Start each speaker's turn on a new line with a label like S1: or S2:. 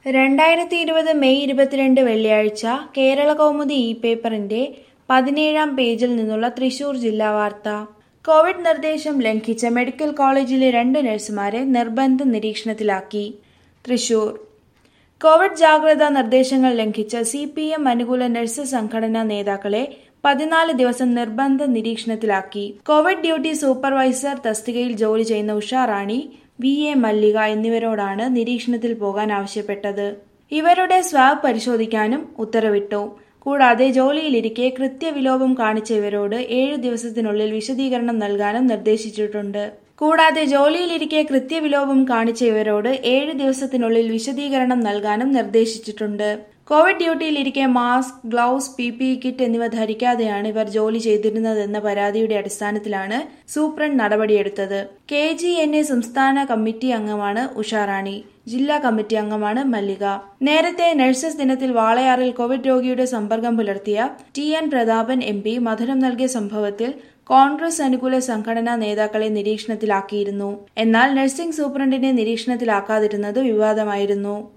S1: രണ്ടായിരത്തി ഇരുപത് മെയ് ഇരുപത്തിരണ്ട് വെള്ളിയാഴ്ച കേരള കൗമുദി ഇ പേപ്പറിന്റെ പതിനേഴാം പേജിൽ നിന്നുള്ള തൃശൂർ ജില്ലാ വാർത്ത കോവിഡ് നിർദ്ദേശം ലംഘിച്ച മെഡിക്കൽ കോളേജിലെ രണ്ട് നഴ്സുമാരെ നിർബന്ധ നിരീക്ഷണത്തിലാക്കി തൃശൂർ കോവിഡ് ജാഗ്രതാ നിർദ്ദേശങ്ങൾ ലംഘിച്ച സി പി എം അനുകൂല നഴ്സ് സംഘടനാ നേതാക്കളെ പതിനാല് ദിവസം നിർബന്ധ നിരീക്ഷണത്തിലാക്കി കോവിഡ് ഡ്യൂട്ടി സൂപ്പർവൈസർ തസ്തികയിൽ ജോലി ചെയ്യുന്ന ഉഷാ റാണി വി എ മല്ലിക എന്നിവരോടാണ് നിരീക്ഷണത്തിൽ പോകാൻ ആവശ്യപ്പെട്ടത് ഇവരുടെ സ്വാബ് പരിശോധിക്കാനും ഉത്തരവിട്ടു കൂടാതെ ജോലിയിലിരിക്കെ കൃത്യവിലോപം കാണിച്ച ഇവരോട് ഏഴു ദിവസത്തിനുള്ളിൽ വിശദീകരണം നൽകാനും നിർദ്ദേശിച്ചിട്ടുണ്ട് കൂടാതെ ജോലിയിലിരിക്കെ കൃത്യവിലോപം കാണിച്ച ഇവരോട് ഏഴ് ദിവസത്തിനുള്ളിൽ വിശദീകരണം നൽകാനും നിർദ്ദേശിച്ചിട്ടുണ്ട് കോവിഡ് ഡ്യൂട്ടിയിലിരിക്കെ mask gloves P P E kit എന്നിവ ധരിക്കാതെയാണ് ഇവർ ജോലി ചെയ്തിരുന്നതെന്ന പരാതിയുടെ അടിസ്ഥാനത്തിലാണ് സൂപ്രണ്ട് നടപടിയെടുത്തത് കെ ജി എൻ എ സംസ്ഥാന കമ്മിറ്റി അംഗമാണ് ഉഷാറാണി ജില്ലാ കമ്മിറ്റി അംഗമാണ് മല്ലിക നേരത്തെ നഴ്സസ് ദിനത്തിൽ വാളയാറിൽ കോവിഡ് രോഗിയുടെ സമ്പർക്കം പുലർത്തിയ T N Prathapan M P മധുരം നൽകിയ സംഭവത്തിൽ കോൺഗ്രസ് അനുകൂല സംഘടനാ നേതാക്കളെ നിരീക്ഷണത്തിലാക്കിയിരുന്നു എന്നാൽ നഴ്സിംഗ് സൂപ്രണ്ടിനെ നിരീക്ഷണത്തിലാക്കാതിരുന്നത് വിവാദമായിരുന്നു